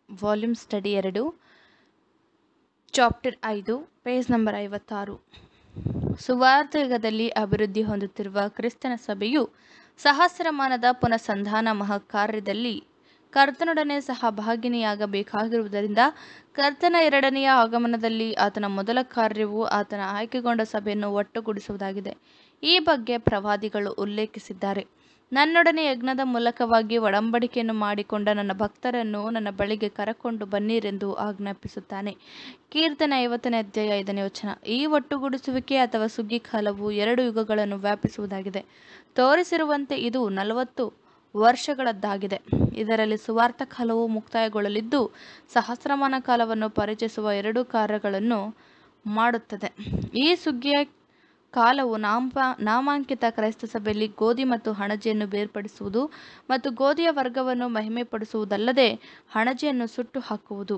volume study ಎರಡು chapter ಐದು page number ಐವತ್ತಾರು ಸುವಾರ್ಥ ಯುಗದಲ್ಲಿ ಅಭಿವೃದ್ಧಿ ಹೊಂದುತ್ತಿರುವ ಕ್ರಿಸ್ತನ ಸಭೆಯು ಸಹಸ್ರಮಾನದ ಪುನಃಸಂಧಾನ ಮಹಾಕಾರ್ಯದಲ್ಲಿ ಕರ್ತನೊಡನೆ ಸಹಭಾಗಿನಿಯಾಗಬೇಕಾಗಿರುವುದರಿಂದ ಕರ್ತನ ಎರಡನೆಯ ಆಗಮನದಲ್ಲಿ ಆತನ ಮೊದಲ ಕಾರ್ಯವು ಆತನ ಆಯ್ಕೆಗೊಂಡ ಸಭೆಯನ್ನು ಒಟ್ಟುಗೂಡಿಸುವುದಾಗಿದೆ ಈ ಬಗ್ಗೆ ಪ್ರವಾದಿಗಳು ಉಲ್ಲೇಖಿಸಿದ್ದಾರೆ ನನ್ನೊಡನೆ ಯಜ್ಞದ ಮೂಲಕವಾಗಿ ಒಡಂಬಡಿಕೆಯನ್ನು ಮಾಡಿಕೊಂಡ ನನ್ನ ಭಕ್ತರನ್ನು ನನ್ನ ಬಳಿಗೆ ಕರಕೊಂಡು ಬನ್ನಿರೆಂದು ಆಜ್ಞಾಪಿಸುತ್ತಾನೆ ಕೀರ್ತನ ಐವತ್ತನೇ ಅಧ್ಯಾಯ ಐದನೇ ವಚನ ಈ ಒಟ್ಟುಗೂಡಿಸುವಿಕೆ ಅಥವಾ ಸುಗ್ಗಿ ಕಾಲವು ಎರಡು ಯುಗಗಳನ್ನು ವ್ಯಾಪಿಸುವುದಾಗಿದೆ ತೋರಿಸಿರುವಂತೆ ಇದು ನಲವತ್ತು ವರ್ಷಗಳದ್ದಾಗಿದೆ ಇದರಲ್ಲಿ ಸುವಾರ್ಥ ಕಾಲವು ಮುಕ್ತಾಯಗೊಳ್ಳಲಿದ್ದು ಸಹಸ್ರಮಾನ ಕಾಲವನ್ನು ಪರಿಚಯಿಸುವ ಎರಡು ಕಾರ್ಯಗಳನ್ನು ಮಾಡುತ್ತದೆ ಈ ಸುಗ್ಗಿಯ ಕಾಲವು ನಾಮ ನಾಮಾಂಕಿತ ಕ್ರೈಸ್ತ ಸಭೆಯಲ್ಲಿ ಗೋಧಿ ಮತ್ತು ಹಣಜೆಯನ್ನು ಬೇರ್ಪಡಿಸುವುದು ಮತ್ತು ಗೋಧಿಯ ವರ್ಗವನ್ನು ಮಹಿಮೆಪಡಿಸುವುದಲ್ಲದೆ ಹಣಜೆಯನ್ನು ಸುಟ್ಟು ಹಾಕುವುದು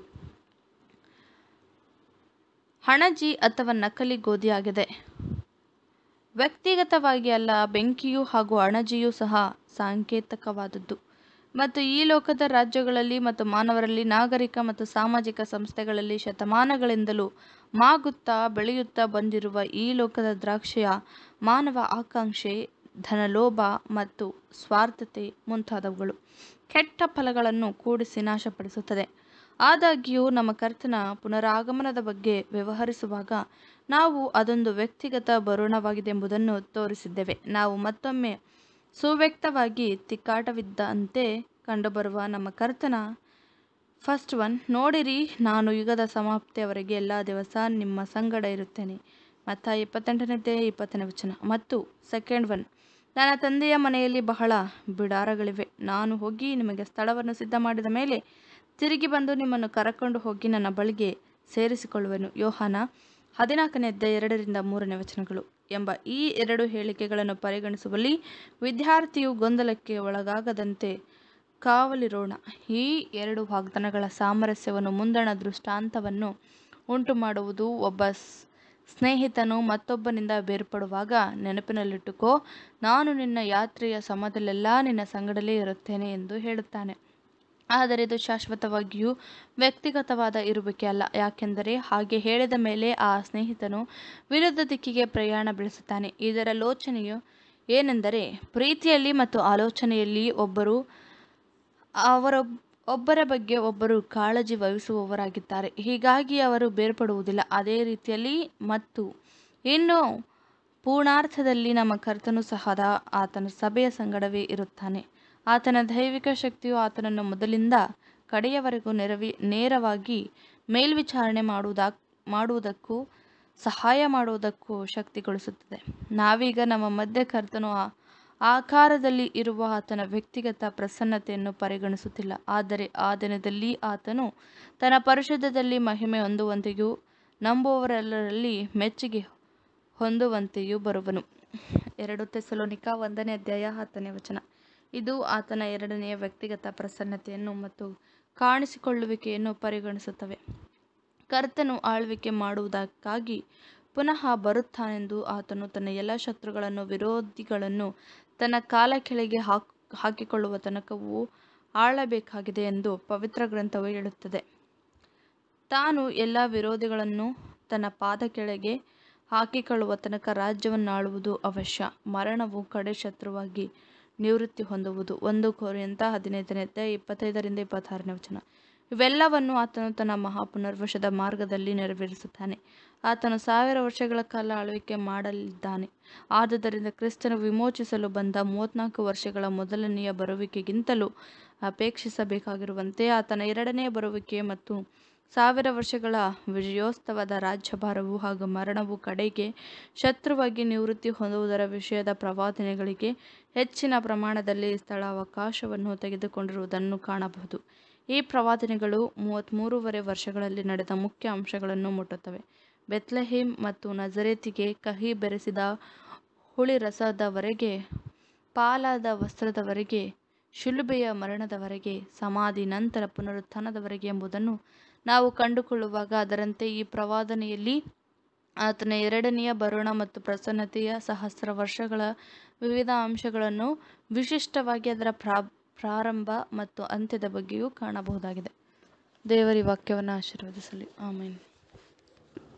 ಹಣಜಿ ಅಥವಾ ನಕಲಿ ಗೋಧಿಯಾಗಿದೆ ವ್ಯಕ್ತಿಗತವಾಗಿ ಅಲ್ಲ ಬೆಂಕಿಯು ಹಾಗೂ ಅಣಜಿಯೂ ಸಹ ಸಾಂಕೇತಿಕವಾದದ್ದು ಮತ್ತು ಈ ಲೋಕದ ರಾಜ್ಯಗಳಲ್ಲಿ ಮತ್ತು ಮಾನವರಲ್ಲಿ ನಾಗರಿಕ ಮತ್ತು ಸಾಮಾಜಿಕ ಸಂಸ್ಥೆಗಳಲ್ಲಿ ಶತಮಾನಗಳಿಂದಲೂ ಮಾಗುತ್ತಾ ಬೆಳೆಯುತ್ತಾ ಬಂದಿರುವ ಈ ಲೋಕದ ದ್ರಾಕ್ಷಿಯ ಮಾನವ ಆಕಾಂಕ್ಷೆ ಧನಲೋಭ ಮತ್ತು ಸ್ವಾರ್ಥತೆ ಮುಂತಾದವುಗಳು ಕೆಟ್ಟ ಫಲಗಳನ್ನು ಕೂಡಿಸಿ ನಾಶಪಡಿಸುತ್ತದೆ ಆದಾಗ್ಯೂ ನಮ್ಮ ಕರ್ತನ ಪುನರಾಗಮನದ ಬಗ್ಗೆ ವ್ಯವಹರಿಸುವಾಗ ನಾವು ಅದೊಂದು ವ್ಯಕ್ತಿಗತ ಬರುಣವಾಗಿದೆಂಬುದನ್ನು ತೋರಿಸಿದ್ದೇವೆ ನಾವು ಮತ್ತೊಮ್ಮೆ ಸುವ್ಯಕ್ತವಾಗಿ ತಿಕ್ಕಾಟವಿದ್ದಂತೆ ಕಂಡುಬರುವ ನಮ್ಮ ಕರ್ತನ ಫಸ್ಟ್ ಒನ್ ನೋಡಿರಿ ನಾನು ಯುಗದ ಸಮಾಪ್ತಿಯವರೆಗೆ ಎಲ್ಲ ದಿವಸ ನಿಮ್ಮ ಸಂಗಡ ಇರುತ್ತೇನೆ ಮತ್ತು ಇಪ್ಪತ್ತೆಂಟನೇ ಇಪ್ಪತ್ತನೇ ವಚನ ಮತ್ತು ಸೆಕೆಂಡ್ ಒನ್ ನನ್ನ ತಂದೆಯ ಮನೆಯಲ್ಲಿ ಬಹಳ ಬಿಡಾರಗಳಿವೆ ನಾನು ಹೋಗಿ ನಿಮಗೆ ಸ್ಥಳವನ್ನು ಸಿದ್ಧ ಮಾಡಿದ ಮೇಲೆ ತಿರುಗಿ ಬಂದು ನಿಮ್ಮನ್ನು ಕರಕೊಂಡು ಹೋಗಿ ನನ್ನ ಬಳಿಗೆ ಸೇರಿಸಿಕೊಳ್ಳುವೆನು ಯೋಹಾನ ಹದಿನಾಲ್ಕನೇ ಅಧ್ಯಾಯ ಎರಡರಿಂದ ಮೂರನೇ ವಚನಗಳು ಎಂಬ ಈ ಎರಡು ಹೇಳಿಕೆಗಳನ್ನು ಪರಿಗಣಿಸುವಲ್ಲಿ ವಿದ್ಯಾರ್ಥಿಯು ಗೊಂದಲಕ್ಕೆ ಒಳಗಾಗದಂತೆ ಕಾವಲಿರೋಣ ಈ ಎರಡು ವಾಗ್ದಾನಗಳ ಸಾಮರಸ್ಯವನ್ನು ಮುಂದಣ ದೃಷ್ಟಾಂತವನ್ನು ಉಂಟು ಮಾಡುವುದು ಒಬ್ಬ ಸ್ನೇಹಿತನು ಮತ್ತೊಬ್ಬನಿಂದ ಬೇರ್ಪಡುವಾಗ ನೆನಪಿನಲ್ಲಿಟ್ಟುಕೋ ನಾನು ನಿನ್ನ ಯಾತ್ರೆಯ ಸಮಯದಲ್ಲೆಲ್ಲ ನಿನ್ನ ಸಂಗಡಲೇ ಇರುತ್ತೇನೆ ಎಂದು ಹೇಳುತ್ತಾನೆ ಆದರೆ ಇದು ಶಾಶ್ವತವಾಗಿಯೂ ವ್ಯಕ್ತಿಗತವಾದ ಇರುವಿಕೆ ಅಲ್ಲ ಯಾಕೆಂದರೆ ಹಾಗೆ ಹೇಳಿದ ಮೇಲೆ ಆ ಸ್ನೇಹಿತನು ವಿರುದ್ಧ ದಿಕ್ಕಿಗೆ ಪ್ರಯಾಣ ಬೆಳೆಸುತ್ತಾನೆ ಇದರ ಲೋಚನೆಯು ಏನೆಂದರೆ ಪ್ರೀತಿಯಲ್ಲಿ ಮತ್ತು ಆಲೋಚನೆಯಲ್ಲಿ ಒಬ್ಬರು ಅವರ ಒಬ್ಬರ ಬಗ್ಗೆ ಒಬ್ಬರು ಕಾಳಜಿ ವಹಿಸುವವರಾಗಿದ್ದಾರೆ ಹೀಗಾಗಿ ಅವರು ಬೇರ್ಪಡುವುದಿಲ್ಲ ಅದೇ ರೀತಿಯಲ್ಲಿ ಮತ್ತು ಇನ್ನು ಪೂರ್ಣಾರ್ಥದಲ್ಲಿ ನಮ್ಮ ಕರ್ತನು ಸಹದ ಆತನ ಸಭೆಯ ಸಂಗಡವೇ ಇರುತ್ತಾನೆ ಆತನ ದೈವಿಕ ಶಕ್ತಿಯು ಆತನನ್ನು ಮೊದಲಿಂದ ಕಡೆಯವರೆಗೂ ನೆರವಿ ನೇರವಾಗಿ ಮೇಲ್ವಿಚಾರಣೆ ಮಾಡುವುದಾ ಮಾಡುವುದಕ್ಕೂ ಸಹಾಯ ಮಾಡುವುದಕ್ಕೂ ಶಕ್ತಿಗೊಳಿಸುತ್ತದೆ ನಾವೀಗ ನಮ್ಮ ಮಧ್ಯ ಕರ್ತನು ಆಕಾರದಲ್ಲಿ ಇರುವ ಆತನ ವ್ಯಕ್ತಿಗತ ಪ್ರಸನ್ನತೆಯನ್ನು ಪರಿಗಣಿಸುತ್ತಿಲ್ಲ ಆದರೆ ಆ ದಿನದಲ್ಲಿ ಆತನು ತನ್ನ ಪರಿಶುದ್ಧದಲ್ಲಿ ಮಹಿಮೆ ಹೊಂದುವಂತೆಯೂ ನಂಬುವವರೆಲ್ಲರಲ್ಲಿ ಮೆಚ್ಚುಗೆ ಹೊಂದುವಂತೆಯೂ ಬರುವನು ಎರಡು ತೆಸಲೋನಿಕ ಒಂದನೇ ಅಧ್ಯಾಯ ಹತ್ತನೇ ವಚನ ಇದು ಆತನ ಎರಡನೆಯ ವ್ಯಕ್ತಿಗತ ಪ್ರಸನ್ನತೆಯನ್ನು ಮತ್ತು ಕಾಣಿಸಿಕೊಳ್ಳುವಿಕೆಯನ್ನು ಪರಿಗಣಿಸುತ್ತವೆ ಕರ್ತನು ಆಳ್ವಿಕೆ ಮಾಡುವುದಕ್ಕಾಗಿ ಪುನಃ ಬರುತ್ತಾನೆಂದು ಆತನು ತನ್ನ ಎಲ್ಲ ಶತ್ರುಗಳನ್ನು ವಿರೋಧಿಗಳನ್ನು ತನ್ನ ಕಾಲ ಕೆಳಗೆ ಹಾಕ್ ಹಾಕಿಕೊಳ್ಳುವ ತನಕವೂ ಆಳಬೇಕಾಗಿದೆ ಎಂದು ಪವಿತ್ರ ಗ್ರಂಥವು ಹೇಳುತ್ತದೆ ತಾನು ಎಲ್ಲ ವಿರೋಧಿಗಳನ್ನು ತನ್ನ ಪಾದ ಕೆಳಗೆ ಹಾಕಿಕೊಳ್ಳುವ ತನಕ ರಾಜ್ಯವನ್ನು ಆಳುವುದು ಅವಶ್ಯ ಮರಣವು ಕಡೆ ಶತ್ರುವಾಗಿ ನಿವೃತ್ತಿ ಹೊಂದುವುದು ಒಂದು ಕೋರಿಯಂತ ಹದಿನೈದನೇ ಇಪ್ಪತ್ತೈದರಿಂದ ಇಪ್ಪತ್ತಾರನೇ ವಚನ ಇವೆಲ್ಲವನ್ನು ಆತನು ತನ್ನ ಮಹಾಪುನರ್ವಶದ ಮಾರ್ಗದಲ್ಲಿ ನೆರವೇರಿಸುತ್ತಾನೆ ಆತನು ಸಾವಿರ ವರ್ಷಗಳ ಕಾಲ ಆಳ್ವಿಕೆ ಮಾಡಲಿದ್ದಾನೆ ಆದುದರಿಂದ ಕ್ರಿಸ್ತನು ವಿಮೋಚಿಸಲು ಬಂದ ಮೂವತ್ನಾಲ್ಕು ವರ್ಷಗಳ ಮೊದಲನೆಯ ಬರುವಿಕೆಗಿಂತಲೂ ಅಪೇಕ್ಷಿಸಬೇಕಾಗಿರುವಂತೆ ಆತನ ಎರಡನೆಯ ಬರುವಿಕೆ ಮತ್ತು ಸಾವಿರ ವರ್ಷಗಳ ವಿಜಯೋತ್ಸವದ ರಾಜ್ಯಭಾರವು ಹಾಗೂ ಮರಣವು ಕಡೆಗೆ ಶತ್ರುವಾಗಿ ನಿವೃತ್ತಿ ಹೊಂದುವುದರ ವಿಷಯದ ಪ್ರವಾದನೆಗಳಿಗೆ ಹೆಚ್ಚಿನ ಪ್ರಮಾಣದಲ್ಲಿ ಸ್ಥಳಾವಕಾಶವನ್ನು ತೆಗೆದುಕೊಂಡಿರುವುದನ್ನು ಕಾಣಬಹುದು ಈ ಪ್ರವಾದನೆಗಳು ಮೂವತ್ತ್ಮೂರುವರೆ ವರ್ಷಗಳಲ್ಲಿ ನಡೆದ ಮುಖ್ಯ ಅಂಶಗಳನ್ನು ಮುಟ್ಟುತ್ತವೆ ಬೆತ್ಲೆಹೇಮ್ ಮತ್ತು ನಜರೇತಿಗೆ ಕಹಿ ಬೆರೆಸಿದ ಹುಳಿ ರಸದವರೆಗೆ ಪಾಲಾದ ವಸ್ತ್ರದವರೆಗೆ ಶಿಲುಬೆಯ ಮರಣದವರೆಗೆ ಸಮಾಧಿ ನಂತರ ಪುನರುತ್ಥಾನದವರೆಗೆ ಎಂಬುದನ್ನು ನಾವು ಕಂಡುಕೊಳ್ಳುವಾಗ ಅದರಂತೆ ಈ ಪ್ರವಾದನೆಯಲ್ಲಿ ಆತನ ಎರಡನೆಯ ಬರುಣ ಮತ್ತು ಪ್ರಸನ್ನತೆಯ ಸಹಸ್ರ ವರ್ಷಗಳ ವಿವಿಧ ಅಂಶಗಳನ್ನು ವಿಶಿಷ್ಟವಾಗಿ ಅದರ ಪ್ರಾ ಪ್ರಾರಂಭ ಮತ್ತು ಅಂತ್ಯದ ಬಗ್ಗೆಯೂ ಕಾಣಬಹುದಾಗಿದೆ ದೇವರಿ ವಾಕ್ಯವನ್ನು ಆಶೀರ್ವದಿಸಲಿ ಆಮೇನ್